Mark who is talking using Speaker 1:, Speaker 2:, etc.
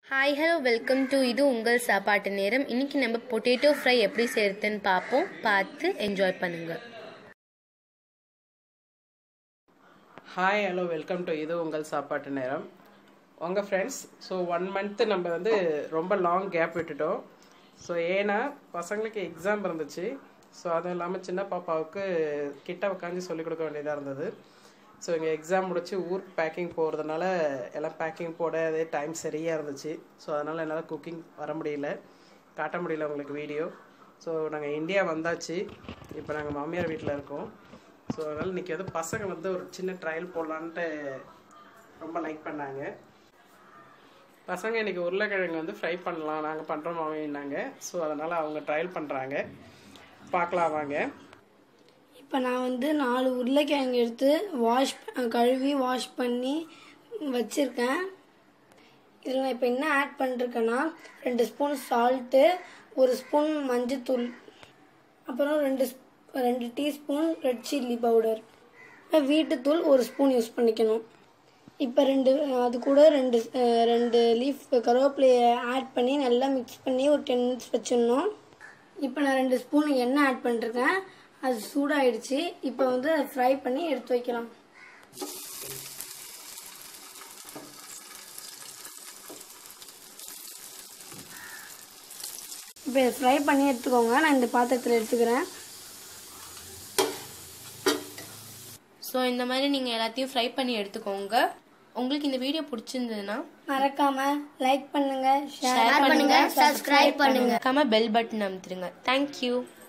Speaker 1: hi hello welcome to இது உங்கள் சாப்பாட்டு நேரம் இன்னைக்கு நம்ம பொட்டேட்டோ ஃப்ரை எப்படி செய்யறதுன்னு பார்ப்போம் பார்த்து என்ஜாய் பண்ணுங்க
Speaker 2: ஹாய் ஹலோ வெல்கம் டு இது உங்கள் சாப்பாட்டு நேரம் உங்கள் ஃப்ரெண்ட்ஸ் ஸோ ஒன் மந்த்து நம்ம வந்து ரொம்ப லாங் கேப் விட்டுட்டோம் ஸோ ஏன்னா பசங்களுக்கு எக்ஸாம் இருந்துச்சு ஸோ அதுவும் இல்லாமல் சின்ன பாப்பாவுக்கு கிட்ட உட்காந்து சொல்லிக் கொடுக்க வேண்டியதாக இருந்தது ஸோ இங்கே எக்ஸாம் முடிச்சு ஊருக்கு பேக்கிங் போகிறதுனால எல்லாம் பேக்கிங் போட அதே டைம் சரியாக இருந்துச்சு ஸோ அதனால் என்னால் குக்கிங் வர முடியல காட்ட முடியல உங்களுக்கு வீடியோ ஸோ நாங்கள் இந்தியா வந்தாச்சு இப்போ நாங்கள் மாமியார் வீட்டில் இருக்கோம் ஸோ அதனால் இன்றைக்கி வந்து பசங்க வந்து ஒரு சின்ன ட்ரையல் போடலான்ட்டு ரொம்ப லைக் பண்ணாங்க பசங்க இன்றைக்கி உருளைக்கிழங்கு வந்து ஃப்ரை பண்ணலாம் நாங்கள் பண்ணுறோம் மாமியினாங்க ஸோ அதனால் அவங்க ட்ரையல் பண்ணுறாங்க பார்க்கலாம் வாங்க
Speaker 3: இப்போ நான் வந்து நாலு உருளைக்கிழங்கு எடுத்து வாஷ் கழுவி வாஷ் பண்ணி வச்சுருக்கேன் இதில் நான் இப்போ என்ன ஆட் பண்ணிருக்கேன்னா ரெண்டு ஸ்பூன் சால்ட்டு ஒரு ஸ்பூன் மஞ்சத்தூள் அப்புறம் ரெண்டு ஸ்ப்- ரெண்டு டீஸ்பூன் ரெட் சில்லி பவுடர் வீட்டுத்தூள் ஒரு ஸ்பூன் யூஸ் பண்ணிக்கணும் இப்போ ரெண்டு அது கூட ரெண்டு அஹ், ரெண்டு லீஃப் கருவேப்பிலையை ஆட் பண்ணி நல்லா மிக்ஸ் பண்ணி ஒரு டென் மினிட்ஸ் வச்சிடணும் இப்போ நான் ரெண்டு ஸ்பூன் எண்ணெய் ஆட் பண்ணிருக்கேன் அது சூடாயிடுச்சு இப்போ வந்து ஃப்ரை பண்ணி எடுத்து வைக்கலாம் இப்போ இதை ஃப்ரை பண்ணி எடுத்துக்கோங்க நான் இந்த பாத்திரத்தில் எடுத்துக்கிறேன்
Speaker 1: ஸோ இந்த மாதிரி நீங்கள் எல்லாத்தையும் ஃப்ரை பண்ணி எடுத்துக்கோங்க உங்களுக்கு இந்த வீடியோ பிடிச்சிருந்ததுன்னா
Speaker 3: மறக்காம லைக் பண்ணுங்க ஷேர்
Speaker 1: ஷேர் பண்ணுங்க சப்ஸ்கிரைப் பண்ணுங்க பெல் பட்டன் அமுத்துருங்க தேங்க்யூ